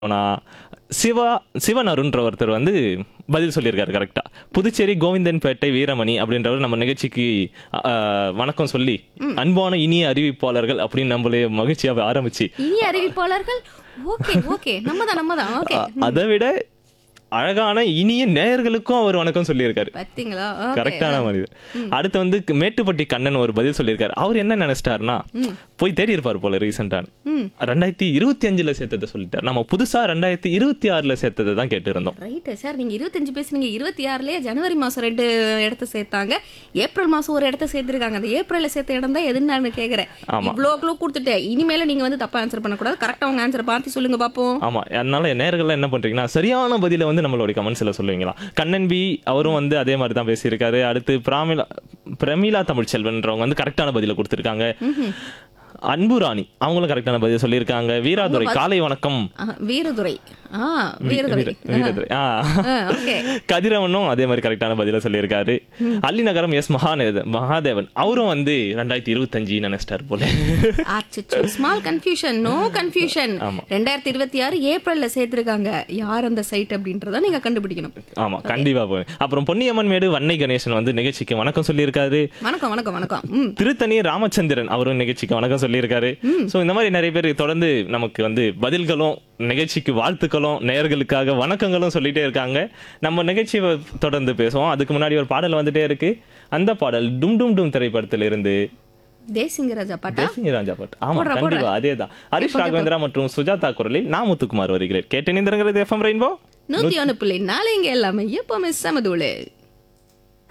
ஆனா சிவா சிவன் அருண்ன்ற ஒருத்தர் வந்து பதில் சொல்லியிருக்காரு கரெக்டா புதுச்சேரி கோவிந்தன்பேட்டை வீரமணி அப்படின்றவர் நம்ம நிகழ்ச்சிக்கு அஹ், வணக்கம் சொல்லி அன்பான இனிய அறிவிப்பாளர்கள் அப்படின்னு நம்மளே மகிழ்ச்சியாக ஆரம்பிச்சு இனி அறிவிப்பாளர்கள் ஓகே ஓகே நம்ம தான் நம்ம தான் ஓகே அதை விட அழகான இனிய நேயர்களுக்கும் அவர் வணக்கம் சொல்லியிருக்காரு பாத்தீங்களா கரெக்டான மனிதர் அடுத்து வந்து மேட்டுப்பட்டி கண்ணன் ஒரு பதில் சொல்லியிருக்காரு அவர் என்ன நினைச்சிட்டாருன்னா போய் தேடி இருப்பார் போல ரீசெண்டான ரெண்டாயிரத்தி இருபத்தி அஞ்சுல சேர்த்ததை சொல்லிட்டார் நம்ம புதுசா ரெண்டாயிரத்தி இருபத்தி ஆறுல சேர்த்ததை தான் கேட்டு இருந்தோம் ரைட்டு சார் நீங்க இருபத்தஞ்சு பேசுனீங்க இருபத்தி ஆறுலயே ஜனவரி மாசம் ரெண்டு இடத்த சேர்த்தாங்க ஏப்ரல் மாசம் ஒரு இடத்த சேர்த்திருக்காங்க அந்த ஏப்ரல்ல சேர்த்த இடம் தான் எதுன்னு நான் கேக்குறேன் ஆமா. இவ்வளோ க்ளோ கொடுத்துட்டேன் இனிமேல நீங்க வந்து தப்பா ஆன்சர் பண்ணக்கூடாது கரெக்டா உங்க ஆன்சர் பார்த்து சொல்லுங்க பாப்போம் ஆமா அதனால நேர்கள்லாம் என்ன பண்றீங்கன்னா சரியான பதில வந்து நம்மளுடைய கமெண்ட்ஸ்ல சொல்லுவீங்களா கண்ணன் பி அவரும் வந்து அதே மாதிரி தான் பேசியிருக்காரு அடுத்து பிராமிலா பிரமிளா தமிழ் செல்வன்றவங்க வந்து கரெக்டான பதில கொடுத்திருக்காங்க அன்பு ராணி அவங்களும் கரெக்டான பதில் சொல்லியிருக்காங்க வீராதுரை காலை வணக்கம் ஆ, வீரதுரை ஆ வீரதுரை வீரதுரை ஆ ஓகே கதிரவனும் அதே மாதிரி கரெக்டான பதில சொல்லியிருக்காரு அல்லிநகரம் எஸ் மகாநேதன் மகாதேவன் அவரும் வந்து ரெண்டாயிரத்தி இருபத்தஞ்சு நினைச்சிட்டார் போல அச்சச்சோ ஸ்மால் கன்ஃபியூஷன் நோ கன்ஃபியூஷன் ஆமா. ரெண்டாயிரத்தி இருபத்தி ஆறு ஏப்ரல்ல சேர்த்திருக்காங்க யார் அந்த சைட் அப்படின்றத நீங்க கண்டுபிடிக்கணும் ஆமா கண்டிப்பா போய் அப்புறம் பொன்னியம்மன் மேடு வன்னை கணேசன் வந்து நிகழ்ச்சிக்கு வணக்கம் சொல்லியிருக்காரு வணக்கம் வணக்கம் வணக்கம் ம் திருத்தணி ராமச்சந்திரன் அவரும் நிகழ்ச்சிக்கு வணக்கம் சொல்லியிருக்காரு சோ இந்த மாதிரி நிறைய பேர் தொடர்ந்து நமக்கு வந்து பதில்களும் நிகழ்ச்சிக்கு வாழ்த்துக்களும் நேயர்களுக்காக வணக்கங்களும் சொல்லிட்டே இருக்காங்க நம்ம நிகழ்ச்சியை தொடர்ந்து பேசுவோம் அதுக்கு முன்னாடி ஒரு பாடல் வந்துட்டே இருக்கு அந்த பாடல் டும் டும் டும் திரைப்படத்தில் இருந்து தேசிங்கராஜா பாட்டா தேசிங்க ராஜா பாட்டு ஆமா போடுறா, கண்டிப்பா அதேதான் ஹரிஷ் ராகவேந்திரா மற்றும் சுஜாதா குரலில் நான் முத்துக்குமார் வருகிறேன் கேட்டு நிந்திரங்கிறது எஃப்எம் ரெயின்போ நூத்தி ஒண்ணு புள்ளி நாலு இங்க எல்லாமே எப்பவுமே சமதூளு